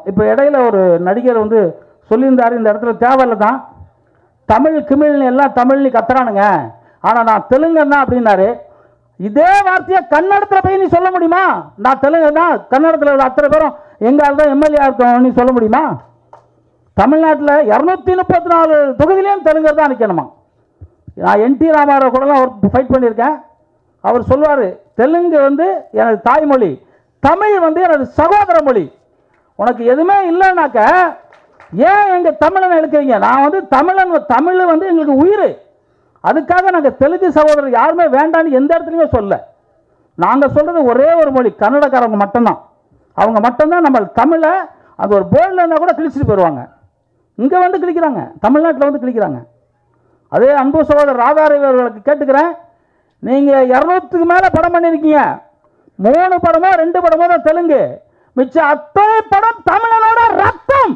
இப்போ இடையில ஒரு நடிகர் வந்து சொல்லியிருந்தாரு இந்த இடத்துல தேவையில்ல தான் தமிழ் கிமிழ்னு எல்லாம் தமிழ்னு கத்துறானுங்க ஆனால் நான் தெலுங்கன் தான் அப்படின்னாரு இதே வார்த்தையை கன்னடத்தில் போய் நீ சொல்ல முடியுமா நான் தெலுங்கு தான் கன்னடத்தில் உள்ள அத்தனை பேரும் எங்கால் தான் எம்எல்ஏ இருக்கோம் நீ சொல்ல முடியுமா தமிழ்நாட்டில் இரநூத்தி முப்பத்தி நாலு தொகுதியிலையும் தெலுங்கர் தான் நிற்கணுமா நான் என்டி ராமாராவ் கூடலாம் ஒரு ஃபைட் பண்ணியிருக்கேன் அவர் சொல்லுவார் தெலுங்கு வந்து எனது தாய்மொழி தமிழ் வந்து எனது சகோதர மொழி உனக்கு எதுவுமே இல்லைனாக்க ஏன் எங்கள் தமிழனை எடுக்கிறீங்க நான் வந்து தமிழன் தமிழ் வந்து எங்களுக்கு உயிர் அதுக்காக நாங்கள் தெலுங்கு சகோதரர் யாருமே வேண்டான்னு எந்த இடத்துலையுமே சொல்ல நாங்கள் சொல்கிறது ஒரே ஒரு மொழி கன்னடக்காரவங்க மட்டும்தான் அவங்க மட்டும்தான் நம்ம தமிழை அது ஒரு போர்டில் இருந்தால் கூட கிழிச்சிட்டு போயிடுவாங்க இங்கே வந்து கிழிக்கிறாங்க தமிழ்நாட்டில் வந்து கிழிக்கிறாங்க அதே அன்பு சகோதரர் ராதாரவி அவர்களுக்கு கேட்டுக்கிறேன் நீங்கள் இரநூத்துக்கு மேலே படம் பண்ணியிருக்கீங்க மூணு படமோ ரெண்டு படமோ தான் தெலுங்கு மிச்சம் அத்தனை படம் தமிழனோட ரத்தம்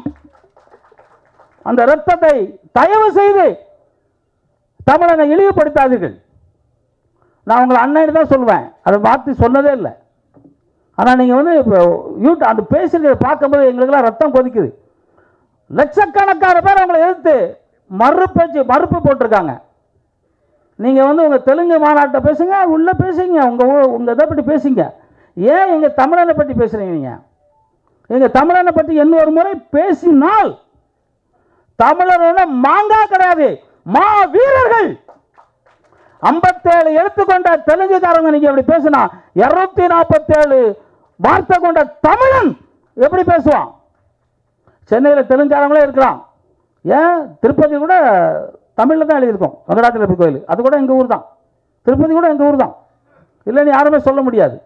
அந்த ரத்தத்தை தயவு செய்து தமிழனை இழிவுபடுத்தாதீர்கள் நான் உங்களை அண்ணன் தான் சொல்லுவேன் அதை மாற்றி சொன்னதே இல்லை ஆனால் நீங்கள் வந்து இப்போ யூட் அந்த பேசுகிறத பார்க்கும்போது எங்களுக்கெல்லாம் ரத்தம் கொதிக்குது லட்சக்கணக்கான பேர் அவங்களை எதிர்த்து மறுபேச்சு மறுப்பு போட்டிருக்காங்க நீங்கள் வந்து உங்கள் தெலுங்கு மாநாட்டை பேசுங்க உள்ளே பேசுங்க உங்கள் ஊ- உங்கள் இதை பற்றி பேசுங்க ஏன் எங்கள் தமிழனை பற்றி பேசுகிறீங்க நீங்கள் எங்கள் தமிழனை பற்றி இன்னொரு முறை பேசினால் தமிழரோட மாங்காய் கிடையாது மா வீரர்கள் ஐம்பத்தேழு எடுத்துக்கொண்ட தெலுங்குக்காரங்க நீங்க எப்படி பேசினா இருநூத்தி நாற்பத்தேழு வார்த்தை கொண்ட தமிழன் எப்படி பேசுவான் சென்னையில் தெலுங்காரங்களே இருக்கிறான் ஏன் திருப்பதி கூட தமிழில் தான் எழுதியிருக்கோம் வெங்கடாச்சலபதி கோயில் அது கூட எங்கள் ஊர் தான் திருப்பதி கூட எங்கள் ஊர் தான் இல்லைன்னு யாருமே சொல்ல முடியாது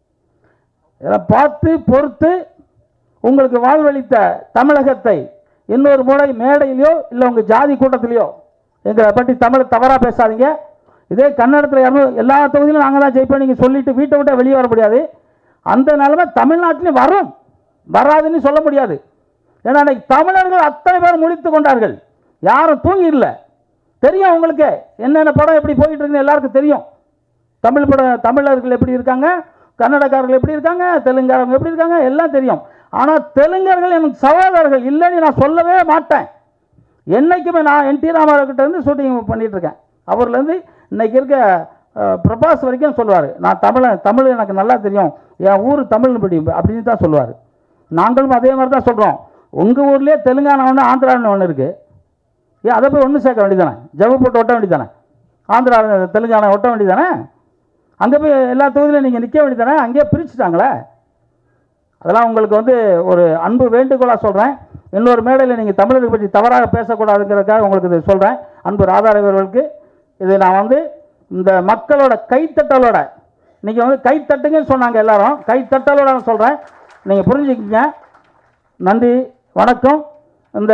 இதை பார்த்து பொறுத்து உங்களுக்கு வாழ்வளித்த தமிழகத்தை இன்னொரு முறை மேடையிலையோ இல்லை உங்கள் ஜாதி கூட்டத்திலையோ எங்களை பற்றி தமிழ் தவறாக பேசாதீங்க இதே கன்னடத்தில் இரநூறு எல்லா தொகுதியிலும் நாங்கள் தான் ஜெயிப்போம் நீங்கள் சொல்லிட்டு வீட்டை விட்டு வெளியே வர முடியாது அந்த நிலைமை தமிழ்நாட்டிலையும் வரும் வராதுன்னு சொல்ல முடியாது ஏன்னா அன்னைக்கு தமிழர்கள் அத்தனை பேர் முழித்து கொண்டார்கள் யாரும் தூங்கி இல்லை தெரியும் உங்களுக்கு என்னென்ன படம் எப்படி போயிட்டு இருக்குன்னு எல்லாருக்கும் தெரியும் தமிழ் பட தமிழர்கள் எப்படி இருக்காங்க கன்னடக்காரர்கள் எப்படி இருக்காங்க தெலுங்காரங்க எப்படி இருக்காங்க எல்லாம் தெரியும் ஆனால் தெலுங்கர்கள் எனக்கு சகோதரர்கள் இல்லைன்னு நான் சொல்லவே மாட்டேன் என்னைக்குமே நான் என் டி ராமாராவ் கிட்ட இருந்து ஷூட்டிங் பண்ணிட்டு இருக்கேன் அவர்லேருந்து இன்னைக்கு இருக்க அஹ், பிரபாஸ் வரைக்கும் சொல்லுவார் நான் தமிழன் தமிழ் எனக்கு நல்லா தெரியும் என் ஊர் தமிழ் படி அப்படின்னு தான் சொல்லுவார் நாங்களும் அதே மாதிரி தான் சொல்கிறோம் உங்கள் ஊர்லேயே தெலுங்கானா ஒன்று ஆந்திரான்னு ஒன்று இருக்குது ஏன் அதை போய் ஒன்று சேர்க்க வேண்டியதானே ஜவு போட்டு ஒட்ட வேண்டியதானே ஆந்திரா தெலுங்கானா ஒட்ட வேண்டியதானே அங்கே போய் எல்லா தொகுதியிலும் நீங்கள் நிற்க வேண்டியதானே அங்கேயே பிரிச்சுட்டாங்களே அதெல்லாம் உங்களுக்கு வந்து ஒரு அன்பு வேண்டுகோளாக சொல்கிறேன் இன்னொரு மேடையில் நீங்கள் தமிழர்கள் பற்றி தவறாக பேசக்கூடாதுங்கிறதுக்காக உங்களுக்கு இது சொல்கிறேன் அன்பு ராதாரவி அவர்களுக்கு இது நான் வந்து இந்த மக்களோட கைத்தட்டலோட நீங்கள் வந்து கைத்தட்டுங்கன்னு சொன்னாங்க எல்லாரும் கைத்தட்டலோட நான் சொல்கிறேன் நீங்கள் புரிஞ்சுக்கிங்க நன்றி வணக்கம் இந்த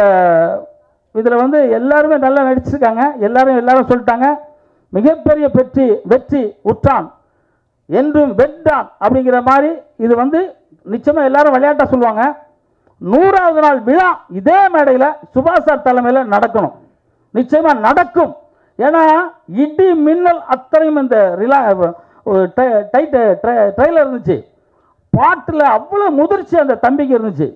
இதில் வந்து எல்லாருமே நல்லா நடிச்சிருக்காங்க எல்லாரும் எல்லாரும் சொல்லிட்டாங்க மிகப்பெரிய வெற்றி வெற்றி உற்றான் என்றும் வென்றான் அப்படிங்கிற மாதிரி இது வந்து நிச்சயமாக எல்லாரும் விளையாட்டாக சொல்லுவாங்க நூறாவது நாள் விழா இதே மேடையில் சுபாஷ் சார் தலைமையில் நடக்கணும் நிச்சயமாக நடக்கும் ஏன்னா இடி மின்னல் அத்தனையும் இந்த ரிலா டைட் ட்ரெயிலர் இருந்துச்சு பாட்டில் அவ்வளோ முதிர்ச்சி அந்த தம்பிக்கு இருந்துச்சு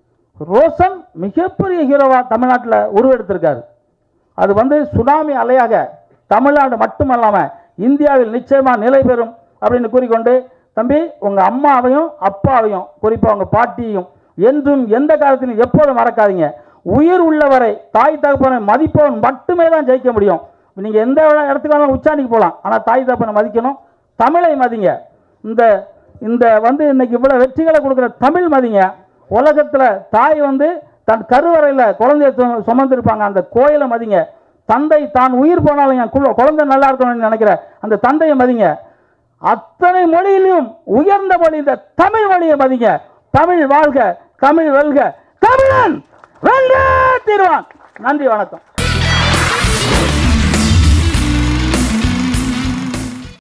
ரோஷன் மிகப்பெரிய ஹீரோவா தமிழ்நாட்டில் உருவெடுத்திருக்காரு அது வந்து சுனாமி அலையாக தமிழ்நாடு மட்டுமல்லாமல் இந்தியாவில் நிச்சயமா நிலை பெறும் அப்படின்னு கூறிக்கொண்டு தம்பி உங்க அம்மாவையும் அப்பாவையும் குறிப்பாக உங்க பாட்டியையும் என்றும் எந்த காலத்திலும் எப்போதும் மறக்காதீங்க உயிர் உள்ளவரை தாய் தகப்பனை மதிப்பவன் மட்டுமே தான் ஜெயிக்க முடியும் நீங்க எந்த இடத்துக்கு வேணாலும் உச்சாணிக்கு போகலாம் ஆனால் தாய் தகப்பனை மதிக்கணும் தமிழை மதிங்க இந்த இந்த வந்து இன்னைக்கு இவ்வளவு வெற்றிகளை கொடுக்குற தமிழ் மதிங்க உலகத்துல தாய் வந்து தன் கருவறையில் குழந்தைய சு- சுமந்திருப்பாங்க அந்த கோயிலை மதிங்க தந்தை தான் உயிர் போனாலும் என் குழ- குழந்தை நல்லா இருக்கணும்னு நினைக்கிற அந்த தந்தையை மதிங்க அத்தனை மொழியிலும் உயர்ந்த மொழி இந்த தமிழ் மொழியை மதிங்க தமிழ் வாழ்க தமிழ் வெல்க தமிழன் வெல்க தீர்வான் நன்றி வணக்கம்